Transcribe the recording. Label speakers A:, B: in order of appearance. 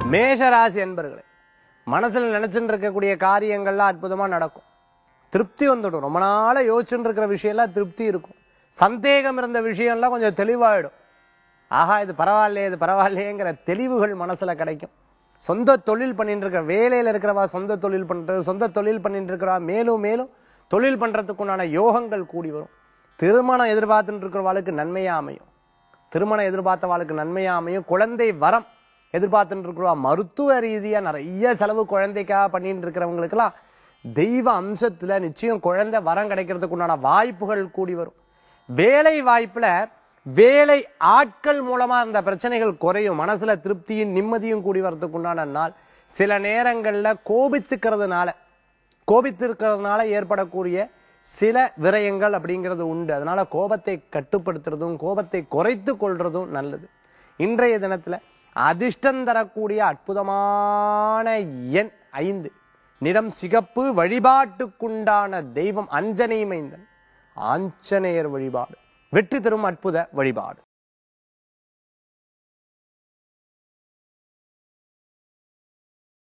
A: மேஷராசி என்பர்களே மனசுல நினைச்சுட்டு இருக்கக்கூடிய காரியங்கள்லாம் அற்புதமா நடக்கும் திருப்தி வந்துடும் ரொம்ப நாளா யோசிச்சுட்டு இருக்கிற விஷயம்லாம் திருப்தி இருக்கும் சந்தேகம் இருந்த விஷயம்லாம் கொஞ்சம் தெளிவாயிடும் ஆஹா இது பரவாயில்லையே இது பரவாயில்லையேங்கிற தெளிவுகள் மனசுல கிடைக்கும் சொந்த தொழில் பண்ணிட்டு இருக்கிற வேலையில இருக்கிறவா சொந்த தொழில் பண்றது சொந்த தொழில் பண்ணிட்டு இருக்கிறவா மேலும் மேலும் தொழில் பண்றதுக்குண்டான யோகங்கள் கூடி வரும் திருமணம் எதிர்பார்த்துட்டு இருக்கிறவாளுக்கு நன்மையா அமையும் திருமணம் எதிர்பார்த்தவாளுக்கு நன்மையா அமையும் குழந்தை வரம் எதிர்பார்த்துட்டு இருக்கிறவா மருத்துவ ரீதியா நிறைய செலவு குழந்தைக்காக பண்ணிட்டு இருக்கிறவங்களுக்கெல்லாம் தெய்வ அம்சத்துல நிச்சயம் குழந்தை வரம் கிடைக்கிறதுக்கு உண்டான வாய்ப்புகள் கூடி வரும் வேலை வாய்ப்புல வேலை ஆட்கள் மூலமா அந்த பிரச்சனைகள் குறையும் மனசுல திருப்தியும் நிம்மதியும் கூடி வரதுக்கு உண்டான நாள் சில நேரங்கள்ல கோபிச்சுக்கிறதுனால கோபித்திருக்கிறதுனால ஏற்படக்கூடிய சில விரயங்கள் அப்படிங்கிறது உண்டு அதனால கோபத்தை கட்டுப்படுத்துறதும் கோபத்தை குறைத்து கொள்றதும் நல்லது இன்றைய தினத்துல அதிர்ஷ்டம் தரக்கூடிய அற்புதமான எண் ஐந்து நிறம் சிகப்பு வழிபாட்டுக்குண்டான தெய்வம் அஞ்சனை மைந்தன் ஆஞ்சநேயர் வழிபாடு வெற்றி தரும் அற்புத வழிபாடு